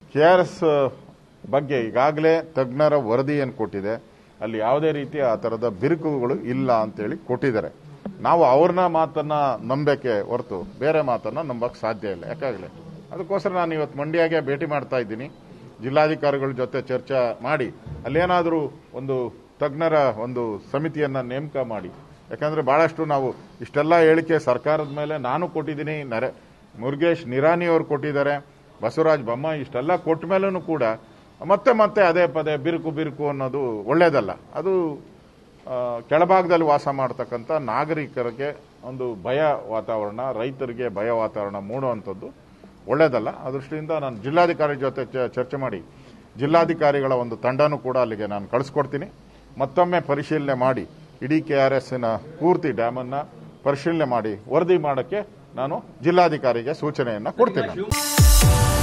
K R S ಬಗ್ಗೆ ಈಗಾಗಲೇ ತಜ್ಞರ ವರದಿಯನ್ನು ಕೊಟ್ಟಿದೆ ಅಲ್ಲಿ ಯಾವುದೇ ರೀತಿಯ ಆ ಥರದ ಬಿರುಕುಗಳು ಇಲ್ಲ ಅಂತೇಳಿ ಕೊಟ್ಟಿದ್ದಾರೆ ನಾವು ಅವ್ರನ್ನ ಮಾತನ್ನ ನಂಬಕ್ಕೆ ಹೊರತು ಬೇರೆ ಮಾತನ್ನ ನಂಬಕ್ಕೆ ಸಾಧ್ಯ ಇಲ್ಲ ಯಾಕಾಗಲೇ ಅದಕ್ಕೋಸ್ಕರ ನಾನು ಇವತ್ತು ಮಂಡ್ಯಗೆ ಭೇಟಿ ಮಾಡ್ತಾ ಇದ್ದೀನಿ ಜಿಲ್ಲಾಧಿಕಾರಿಗಳ ಜೊತೆ ಚರ್ಚೆ ಮಾಡಿ ಅಲ್ಲೇನಾದರೂ ಒಂದು ತಜ್ಞರ ಒಂದು ಸಮಿತಿಯನ್ನ ನೇಮಕ ಮಾಡಿ ಯಾಕಂದ್ರೆ ಬಹಳಷ್ಟು ನಾವು ಇಷ್ಟೆಲ್ಲ ಹೇಳಿಕೆ ಸರ್ಕಾರದ ಮೇಲೆ ನಾನು ಕೊಟ್ಟಿದ್ದೀನಿ ನರೆ ಮುರುಗೇಶ್ ನಿರಾನಿ ಅವರು ಕೊಟ್ಟಿದ್ದಾರೆ ಬಸವರಾಜ ಬೊಮ್ಮಾಯಿ ಇಷ್ಟೆಲ್ಲ ಕೊಟ್ಟ ಮೇಲೂ ಕೂಡ ಮತ್ತೆ ಮತ್ತೆ ಅದೇ ಪದೇ ಬಿರುಕು ಬಿರುಕು ಅನ್ನೋದು ಒಳ್ಳೇದಲ್ಲ ಅದು ಆ, ಕೆಳಭಾಗದಲ್ಲಿ ವಾಸ ಮಾಡ್ತಕ್ಕಂಥ ನಾಗರಿಕರಿಗೆ ಒಂದು ಭಯ ವಾತಾವರಣ ರೈತರಿಗೆ ಭಯ ವಾತಾವರಣ ಮೂಡುವಂಥದ್ದು ಒಳ್ಳೇದಲ್ಲ ಆ ದೃಷ್ಟಿಯಿಂದ ನಾನು ಜಿಲ್ಲಾಧಿಕಾರಿ ಜೊತೆ ಚ- ಚರ್ಚೆ ಮಾಡಿ ಜಿಲ್ಲಾಧಿಕಾರಿಗಳ ಒಂದು ತಂಡನೂ ಕೂಡ ಅಲ್ಲಿಗೆ ನಾನು ಕಳಿಸ್ಕೊಡ್ತೀನಿ ಮತ್ತೊಮ್ಮೆ ಪರಿಶೀಲನೆ ಮಾಡಿ ಇಡೀ ಕೆ ಆರ್ ಎಸ್ ಪೂರ್ತಿ ಡ್ಯಾಮನ್ನ ಪರಿಶೀಲನೆ ಮಾಡಿ ವರದಿ ಮಾಡೋಕ್ಕೆ ನಾನು ಜಿಲ್ಲಾಧಿಕಾರಿಗೆ ಸೂಚನೆಯನ್ನ ಕೊಡ್ತೀನಿ